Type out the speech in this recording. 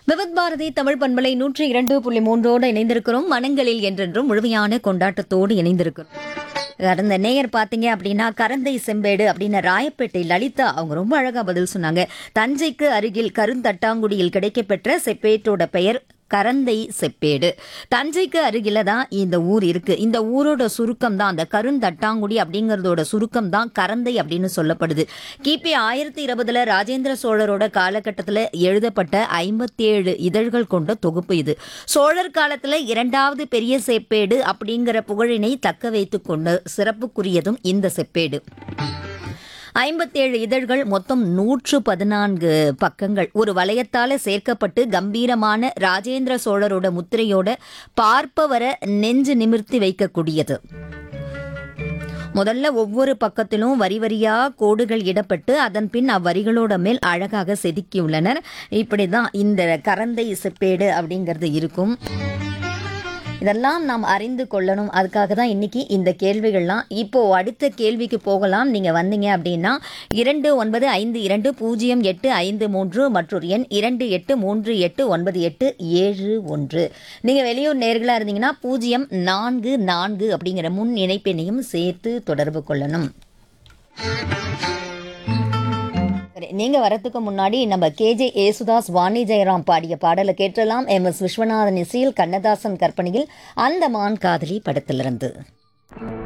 விவித் பாரதி தமிழ் பண்பலை நூற்றி இரண்டு புள்ளி மூன்றோடு இணைந்திருக்கிறோம் மனங்களில் என்றென்றும் முழுமையான கொண்டாட்டத்தோடு இணைந்திருக்கிறோம் கடந்த நேயர் பார்த்தீங்க அப்படின்னா கரந்தை செம்பேடு அப்படின்னு ராயப்பேட்டை லலிதா அவங்க ரொம்ப அழகா பதில் சொன்னாங்க தஞ்சைக்கு அருகில் கருந்தட்டாங்குடியில் கிடைக்கப்பெற்ற செப்பேட்டோட பெயர் கரந்தை செப்பேடு தஞ்சைக்கு அருகில தான் இந்த ஊர் இருக்கு இந்த ஊரோட சுருக்கம் தான் அந்த கருந்தட்டாங்குடி அப்படிங்கறதோட சுருக்கம் தான் கரந்தை அப்படின்னு சொல்லப்படுது கிபி ஆயிரத்தி இருபதுல ராஜேந்திர சோழரோட காலகட்டத்தில் எழுதப்பட்ட ஐம்பத்தி ஏழு இதழ்கள் கொண்ட தொகுப்பு இது சோழர் காலத்துல இரண்டாவது பெரிய செப்பேடு அப்படிங்கிற புகழினை தக்க வைத்துக் கொண்டு சிறப்புக்குரியதும் இந்த செப்பேடு ஐம்பத்தேழு இதழ்கள் மொத்தம் நூற்று பதினான்கு பக்கங்கள் ஒரு வளையத்தால சேர்க்கப்பட்டு கம்பீரமான ராஜேந்திர சோழரோட முத்திரையோட பார்ப்பவரை நெஞ்சு நிமிர்த்தி வைக்கக்கூடியது முதல்ல ஒவ்வொரு பக்கத்திலும் வரி வரியா கோடுகள் இடப்பட்டு அதன் பின் அவ்வரிகளோட மேல் அழகாக செதுக்கியுள்ளனர் இப்படிதான் இந்த கரந்தை செப்பேடு அப்படிங்கிறது இருக்கும் இதெல்லாம் நாம் அறிந்து கொள்ளணும் அதுக்காக தான் இன்னைக்கு இந்த கேள்விகள்லாம் இப்போ அடுத்த கேள்விக்கு போகலாம் நீங்க வந்தீங்க அப்படின்னா இரண்டு ஒன்பது ஐந்து இரண்டு பூஜ்ஜியம் எட்டு ஐந்து மூன்று மற்றொரு எண் இரண்டு எட்டு மூன்று எட்டு ஒன்பது எட்டு ஏழு ஒன்று நீங்க வெளியூர் நேர்களா இருந்தீங்கன்னா பூஜ்ஜியம் நான்கு நான்கு அப்படிங்கிற முன் இணைப்பெண்ணையும் சேர்த்து தொடர்பு கொள்ளணும் சரி, நீங்க வரத்துக்கு முன்னாடி நம்ம கேஜே ஏசுதாஸ் வாணி ஜெயராம் பாடிய பாடலை கேட்டலாம் எம் எஸ் விஸ்வநாதன் இசையில் கண்ணதாசன் கற்பனையில் அந்த மான் காதலி படத்திலிருந்து